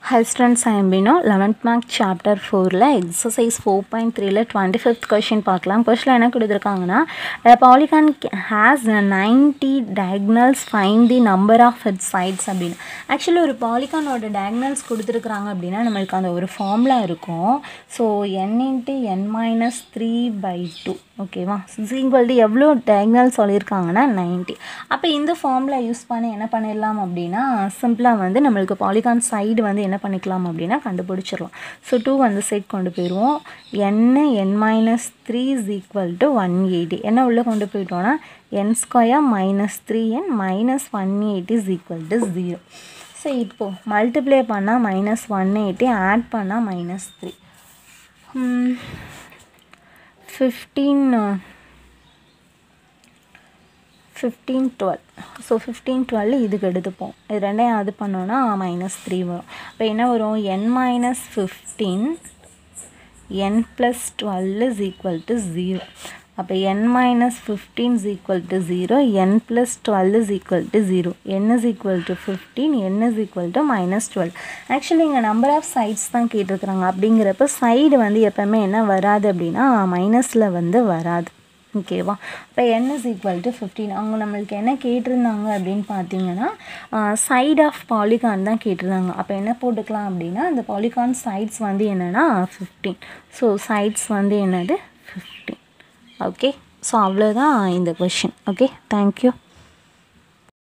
Hi students, I am Bino. 11th mark chapter 4ல exercise 4.3ல 25th question பார்க்கலாம் கொஸ்டில் என்ன கொடுத்துருக்காங்கன்னா a polygon has 90 diagonals find the number of its sides அப்படின்னு actually ஒரு பாலிகானோட diagonals கொடுத்துருக்குறாங்க அப்படின்னா நம்மளுக்கு அந்த ஒரு ஃபார்முலா இருக்கும் so n into N minus three by two ஓகேவா ஈக்குவல் டு எவ்வளோ டயக்னல் சொல்லியிருக்காங்கன்னா நைன்ட்டி அப்போ இந்த ஃபார்முலா யூஸ் பண்ணி என்ன பண்ணிடலாம் அப்படின்னா சிம்பிளாக வந்து நம்மளுக்கு பாலிகான் சைடு வந்து என்ன பண்ணிக்கலாம் அப்படின்னா கண்டுபிடிச்சிடலாம் ஸோ டூ அந்த சைட் கொண்டு போயிடுவோம் என்ன N minus three is equal to one eighty என்ன உள்ளே கொண்டு போயிட்டோன்னா N square minus three N minus one eighty is equal to zero so இப்போது மல்டிப்ளை பண்ணால் மைனஸ் ஒன் எயிட்டி ஆட் பண்ணால் minus three fifteen fifteen twelve so fifteen twelve இதுக்கு எடுத்துப்போம் இது ரெண்டையும் அது பண்ணோன்னா மைனஸ் த்ரீ வரும் இப்போ என்ன வரும் N minus fifteen N plus twelve is equal to zero அப்போ N minus fifteen is equal to zero N plus twelve is equal to zero N is equal to fifteen N is equal to minus twelve actually இங்கே number of sides தான் கேட்டிருக்கிறாங்க அப்படிங்கிறப்ப side வந்து எப்போவுமே என்ன வராது அப்படின்னா மைனஸில் வந்து வராது ஓகேவா இப்போ N is equal to fifteen அவங்க நம்மளுக்கு என்ன கேட்டிருந்தாங்க அப்படின்னு பார்த்தீங்கன்னா சைட் ஆஃப் பாலிகான் தான் கேட்டிருந்தாங்க அப்போ என்ன போட்டுக்கலாம் அப்படின்னா அந்த பாலிகான் சைட்ஸ் வந்து என்னென்னா ஃபிஃப்டீன் ஸோ சைட்ஸ் வந்து என்னது ஃபிஃப்டீன் ஓகே ஸோ அவ்வளோதான் இந்த கொஷின் ஓகே தேங்க்யூ